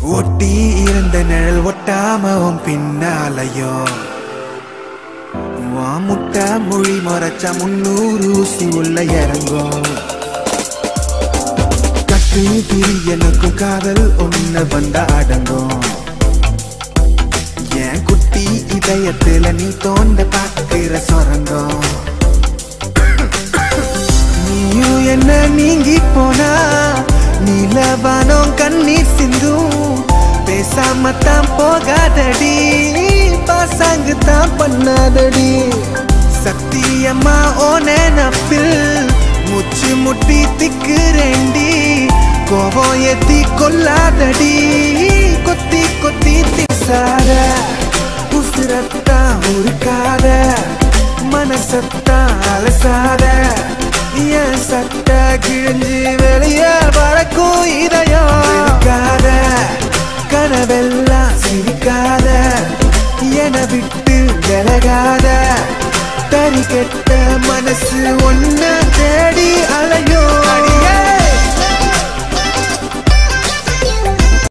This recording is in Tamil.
ஒட்டி இருந்த நிழல் ஒட்டாம உன் பின்னாலையோ உன் முட்டை மொழி மறைச்சா முன்னூறு ஊசி உள்ள இறங்கும் கட்டு திரி எனக்கும் காதல் ஒண்ணு வந்த அடங்கும் என் குட்டி இதயத்துல நீ தோண்ட பார்க்கிற சொரங்கம் நீயும் என்ன நீங்கி போனா நீலவானம் கண்ணீர் சிந்தும் பேசாம தான் போகாதடி பாசாங்கு தான் பண்ணாதடி சத்தியம்மா ஓ நப்பில் முச்சு முட்டி திக்குறேண்டி கோபம் ஏத்தி கொல்லாதடி கொத்தி கொத்தி திசார உசுரத்தான் உருக்காத மனசத்தான் அலசாத என் சட்ட கிழிஞ்சு வெளிய பறக்கும் இதயம் இருக்காத கனவெல்லாம் சிரிக்காத என விட்டு விலகாத தறி கெட்ட மனசு ஒன்ன தேடி அலையும்